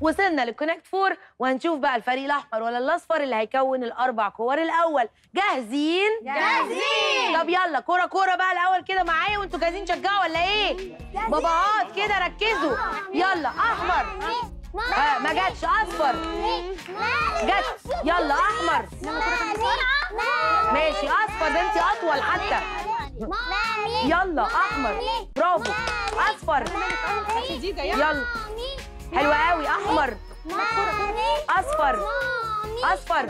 وصلنا للكونكت فور وهنشوف بقى الفريق الاحمر ولا الاصفر اللي هيكون الاربع كور الاول جاهزين جاهزين. طب يلا كوره كوره بقى الاول كده معايا وانتوا جاهزين تشجعوا ولا ايه باباهات كده ركزوا يلا احمر آه ما جاتش اصفر جت يلا احمر ماشي اصفر ده انت اطول حتى يلا احمر برافو اصفر يلا حلو قوي احمر اصفر اصفر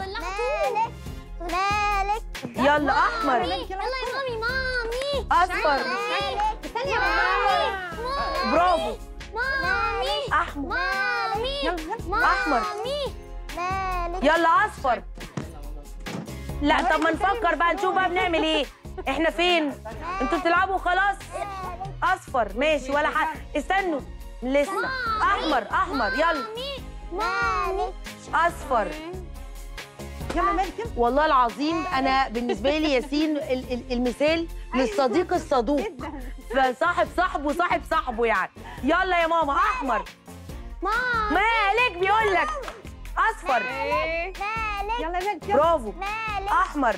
يلا احمر يلا يا مامي مامي اصفر استني يا مامي برافو مامي احمر مامي أحمر. يلا اصفر لا طب ما نفكر بقى نشوف بقى بنعمل ايه احنا فين انتوا بتلعبوا خلاص اصفر ماشي ولا حاجه استنوا لسه احمر احمر يلا مامي اصفر يلا مالك يلا والله العظيم انا بالنسبه لي ياسين ال- ال- المثال للصديق الصدوق فصاحب صاحبه صاحب صاحبه يعني يلا يا ماما احمر مامي مالك بيقول لك اصفر مالك يلا مالك يلا برافو مالك احمر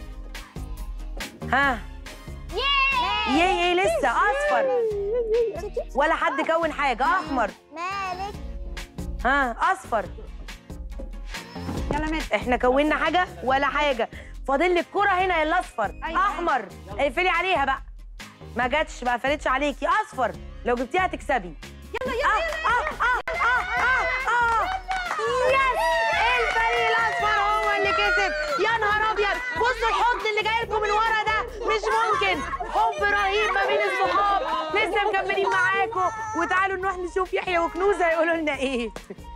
ها ياي ايه ايه لسه اصفر ولا حد كون حاجه احمر مالك ها اصفر يلا مالك احنا كونا حاجه ولا حاجه فاضل لي الكره هنا يا الاصفر أيوة. احمر اقفلي عليها بقى ما جاتش ما قفلتش عليكي اصفر لو جبتيها تكسبي يلا يلا آه آه آه آه آه آه. يس الفريق الاصفر هو اللي كسب يا نهار ابيض بصوا الحضن اللي جاي لكم من ورا ده مش ممكن حب رهيب ما بين الصحاب لسه مكملين معاكم وتعالوا نروح نشوف يحيى وكنوز هيقولوا لنا ايه